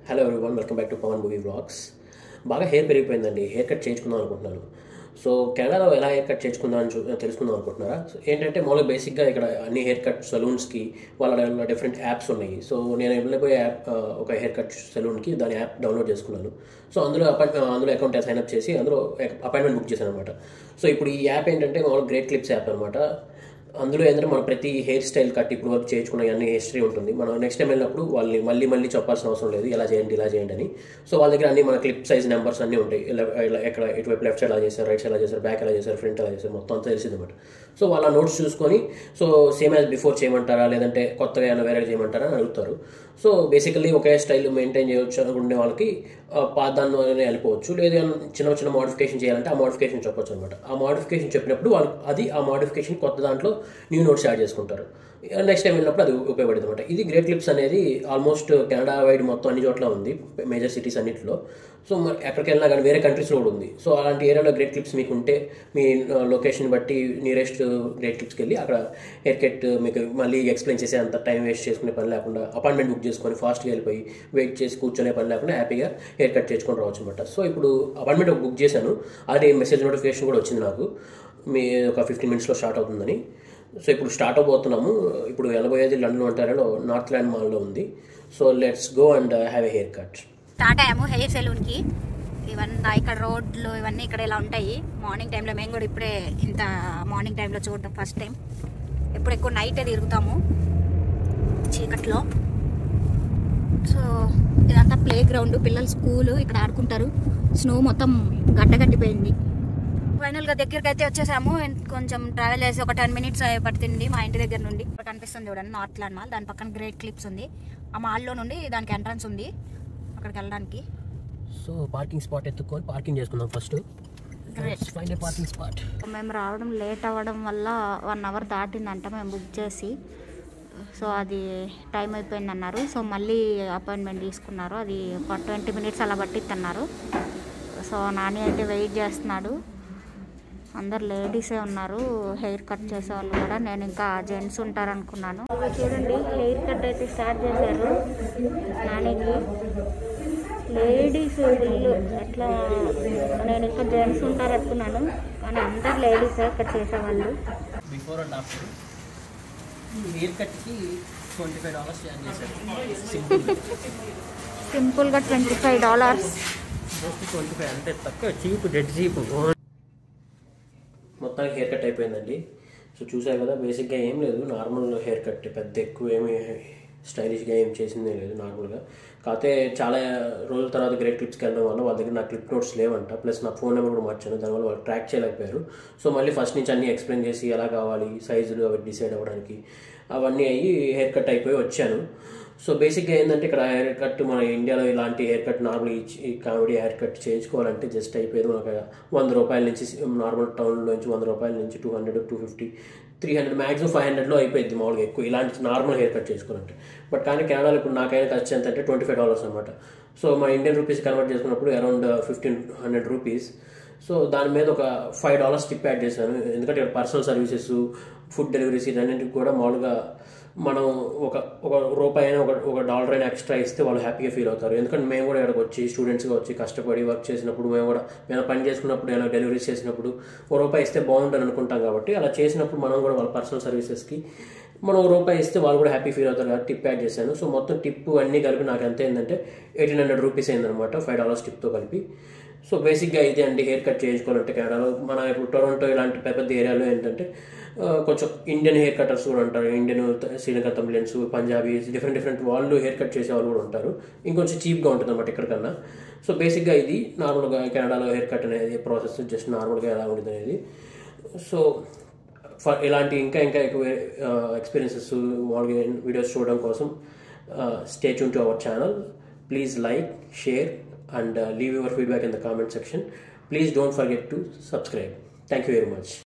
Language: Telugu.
Hello everyone welcome back to Pavan movie vlogs బాగా హెయిర్ పెరిగిపోయిందండి హెయిర్ కట్ చేయించుకుందాం అనుకుంటున్నాను సో కెనడాలో ఎలా హెయిర్ కట్ చేయించుకుందాం అని చూ తెలుసుకుందాం అనుకుంటున్నారా సో ఏంటంటే మామూలుగా బేసిక్గా ఇక్కడ అన్ని హెయిర్ కట్ సలూన్స్కి వాళ్ళ డిఫరెంట్ యాప్స్ ఉన్నాయి సో నేను వెళ్ళిపోయే యాప్ ఆ, ఒక హెయిర్ కట్ సలూన్కి దాని యాప్ డౌన్లోడ్ చేసుకున్నాను సో అందులో అపాయింట్ అందులో అకౌంట్ సైన్ అప్ చేసి అందులో అపాయింట్మెంట్ బుక్ చేశాను అనమాట సో ఇప్పుడు ఈ యాప్ ఏంటంటే మామూలుగా గ్రేట్ క్లిప్స్ యాప్ అనమాట అందులో ఏంటంటే మనం ప్రతి హెయిర్ స్టైల్ కట్ ఇప్పుడు వరకు చేయించుకున్న అన్ని హిస్టరీ ఉంటుంది మనం నెక్స్ట్ టైం వెళ్ళినప్పుడు వాళ్ళని మళ్ళీ మళ్ళీ చెప్పాల్సిన అవసరం లేదు ఇలా చేయండి ఇలా చేయండి అని సో వాళ్ళ దగ్గర అన్ని మన క్లిప్ సైజ్ నెంబర్స్ అన్నీ ఉంటాయి ఇలా ఇలా ఎక్కడ ఇటువైపు లెఫ్ట్ సైడ్ ఎలా చేశారు రైట్ సైడ్ ఎలా చేశారు బ్యాక్ ఎలా చేశారు ఫ్రంట్ ఎలా చేశారు మొత్తం అంతా తెలిసింది అనమాట సో వాళ్ళ నోట్స్ చూసుకొని సో సేమ్ యాజ్ బిఫోర్ చేయమంటారా లేదంటే కొత్తగా ఏమైనా వేరే చేయమంటారా అని అడుగుతారు సో బేసికల్లీ ఒకే స్టైల్ మెయింటైన్ చేయవచ్చు అనుకునే వాళ్ళకి ఆ, పాదాన్ని వెళ్ళిపోవచ్చు లేదా చిన్న చిన్న మోడిఫికేషన్ చేయాలంటే ఆ మోడిఫికేషన్ చెప్పొచ్చు అనమాట ఆ మోడిఫికేషన్ చెప్పినప్పుడు వాళ్ళు అది ఆ మోడిఫికేషన్ కొత్త దాంట్లో న్యూ నోట్స్ యాడ్ చేసుకుంటారు నెక్స్ట్ టైం వెళ్ళినప్పుడు అది ఉపయోగపడింది అనమాట ఇది గ్రేట్ క్లిప్స్ అనేది ఆల్మోస్ట్ కెనడా వైడ్ మొత్తం అన్ని చోట్ల ఉంది మేజర్ సిటీస్ అన్నింటిలో సో మరి ఎక్కడికి వెళ్ళినా కానీ వేరే కంట్రీస్లో కూడా ఉంది సో అలాంటి ఏరియాలో గ్రేట్ క్లిప్స్ మీకు ఉంటే మీ లొకేషన్ బట్టి నియరెస్ట్ గ్రేట్ క్లిప్స్కి వెళ్ళి అక్కడ హెయిర్ కట్ మీకు మళ్ళీ ఎక్స్ప్లెయిన్ చేసే అంత టైం వేస్ట్ చేసుకునే పని లేకుండా అపాయింట్మెంట్ బుక్ చేసుకొని ఫాస్ట్గా వెళ్ళిపోయి వెయిట్ చేసి కూర్చొనే పని లేకుండా హ్యాపీగా హెయిర్ కట్ చేసుకొని రావచ్చు అనమాట సో ఇప్పుడు అపాయింట్మెంట్ బుక్ చేశాను అది మెసేజ్ నోటిఫికేషన్ కూడా వచ్చింది నాకు మీ ఒక ఫిఫ్టీన్ మినిట్స్లో స్టార్ట్ అవుతుందని సో ఇప్పుడు స్టార్ట్ అవబోతున్నాము ఇప్పుడు వెళ్ళబోయేది లండన్ ఒంటారియోలో నార్త్ ల్యాండ్ మాల్లో ఉంది so let's go and have a haircut start అయ్యాము హెయిర్ సెలూన్కి ఇవన్నీ ఇక్కడ రోడ్లు ఇవన్నీ ఇక్కడ ఇలా ఉంటాయి మార్నింగ్ టైంలో మేము కూడా ఇప్పుడే ఇంత మార్నింగ్ టైంలో చూడటం ఫస్ట్ టైం ఎప్పుడు ఎక్కువ నైటే తిరుగుతాము చీకట్లో సో ఇదంతా ప్లే గ్రౌండ్ పిల్లల స్కూల్ ఇక్కడ ఆడుకుంటారు స్నో మొత్తం గడ్డగట్టిపోయింది ఫైనల్గా దగ్గరికి అయితే వచ్చేసాము And కొంచెం ట్రావెల్ చేసి ఒక టెన్ మినిట్స్ పడుతుంది మా ఇంటి దగ్గర నుండి ఇక్కడ కనిపిస్తుంది చూడండి నార్త్ ల్యాండ్ మాల్ దాని పక్కన గ్రేట్ క్లిప్స్ ఉంది ఆ మాల్లో నుండి దానికి ఎంట్రన్స్ ఉంది అక్కడికి వెళ్ళడానికి సో పార్కింగ్ స్పాట్ ఎత్తుకొని పార్కింగ్ చేసుకుందాం first Great. Find a parking spot మేము రావడం లేట్ అవ్వడం వల్ల వన్ అవర్ దాటిందంట మేము బుక్ చేసి సో అది టైం అయిపోయింది అన్నారు సో మళ్ళీ అపాయింట్మెంట్ తీసుకున్నారు అది ఒక ట్వంటీ మినిట్స్ అలా పట్టిద్ది అన్నారు సో నాని అయితే వెయిట్ చేస్తున్నాడు అందరు లేడీసే ఉన్నారు హెయిర్ కట్ చేసే వాళ్ళు కూడా నేను ఇంకా జెంట్స్ ఉంటారు అనుకున్నాను చూడండి హెయిర్ కట్ అయితే స్టార్ట్ చేశారు నానికి లేడీస్ వీళ్ళు ఎట్లా నేను ఇంకా జెంట్స్ ఉంటారు అనుకున్నాను కానీ అందరు లేడీస్ ఇక్కడ చేసేవాళ్ళు బిఫోర్ అండ్ ఆఫ్టర్ హెయిర్ కట్కి ట్వంటీ ఫైవ్ డాలర్స్ ఛార్జ్ చేశారు సింపుల్ సింపుల్గా twenty five dollars just twenty five అంటే తక్కువ చీప్ డెడ్ చీప్ మొత్తానికి హెయిర్ కట్ అయిపోయిందండి సో చూసారు కదా బేసిక్గా ఏం లేదు నార్మల్ హెయిర్ కట్ పెద్ద ఎక్కువ ఏమి స్టైలిష్గా ఏం చేసిందే లేదు నార్మల్గా కాకపోతే చాలా రోజుల తర్వాత గ్రేట్ క్లిప్స్కి వెళ్ళడం వల్ల వాళ్ళ దగ్గర నా క్లిప్ నోట్స్ లేవంట ప్లస్ నా ఫోన్ నెంబర్ కూడా మార్చాను దానివల్ల వాళ్ళు ట్రాక్ చేయలేకపోయారు సో మళ్ళీ ఫస్ట్ నుంచి అన్నీ ఎక్స్ప్లెయిన్ చేసి ఎలా కావాలి సైజులు అవి డిసైడ్ అవ్వడానికి అవన్నీ అయ్యి హెయిర్ కట్ అయిపోయి వచ్చాను సో బేసిక్గా ఏంటంటే ఇక్కడ హెయిర్ కట్ మన ఇండియాలో ఇలాంటి హెయిర్ కట్ నార్మల్ ఈ కామెడీ హెయిర్ కట్ చేయించుకోవాలంటే జస్ట్ అయిపోయేది మనకు వంద రూపాయల నుంచి నార్మల్ టౌన్లో నుంచి వంద రూపాయల నుంచి two hundred two fifty three hundred maximum five హండ్రెడ్లో అయిపోయింది మామూలుగా ఎక్కువ ఇలాంటి నార్మల్ హెయిర్ కట్ చేసుకోవాలంటే బట్ కానీ కెనడాలో ఇప్పుడు నాకైనా ఖర్చు ఎంత అంటే ట్వంటీ ఫైవ్ డాలర్స్ అనమాట సో మా ఇండియన్ రూపీస్ కన్వర్ట్ చేసుకున్నప్పుడు around fifteen hundred rupees so దాని మీద ఒక ఫైవ్ డాలర్స్ టిప్ యాడ్ చేశాను ఎందుకంటే ఇక్కడ పర్సనల్ సర్వీసెస్ ఫుడ్ డెలివరీస్ ఇవన్నింటికి కూడా మామూలుగా మనం ఒక ఒక రూపాయి అయినా ఒక ఒక డాలర్ అయినా ఎక్స్ట్రా ఇస్తే వాళ్ళు హ్యాపీగా ఫీల్ అవుతారు ఎందుకంటే మేము కూడా ఇక్కడికి వచ్చి స్టూడెంట్స్గా వచ్చి కష్టపడి వర్క్ చేసినప్పుడు మేము కూడా మేము పని చేసుకున్నప్పుడు ఏమైనా డెలివరీస్ చేసినప్పుడు ఒక రూపాయి ఇస్తే బాగుంటుంది అనుకుంటాం కాబట్టి అలా చేసినప్పుడు మనం కూడా వాళ్ళ పర్సనల్ సర్వీసెస్కి మనం ఒక రూపాయి ఇస్తే వాళ్ళు కూడా హ్యాపీ ఫీల్ అవుతారు కాబట్టి టిప్ యాడ్ చేశాను సో మొత్తం టిప్ అన్నీ కలిపి నాకు ఎంత అయిందంటే ఎయిటీన్ హండ్రెడ్ రూపీస్ అయిందనమాట ఫైవ్ డాలర్స్ టిప్తో కలిపి సో బేసిక్గా ఇదే అండి హెయిర్ కట్ చేయించుకోవాలంటే కెనడాలో మన ఇప్పుడు టొరంటో ఇలాంటి పెద్ద పెద్ద ఏరియాలో ఏంటంటే ఆ, కొంచెం ఇండియన్ హెయిర్ కటర్స్ కూడా ఉంటారు Indian Sri Lanka Tamilians Punjabis different different వాళ్ళు హెయిర్ కట్ చేసే వాళ్ళు కూడా ఉంటారు ఇంకొంచెం చీప్గా ఉంటుంది అనమాట ఇక్కడికన్నా సో బేసిక్గా ఇది నార్మల్గా కెనడాలో హెయిర్ కట్ అనేది ప్రాసెస్ జస్ట్ నార్మల్గా ఎలా ఉంటుంది అనేది సో ఫర్ ఇలాంటి ఇంకా ఇంకా ఎక్కువ ఎక్స్పీరియన్సెస్ మామూలుగా వీడియోస్ చూడడం కోసం stay tune to our channel please like share and leave your feedback in the comment section please don't forget to subscribe thank you very much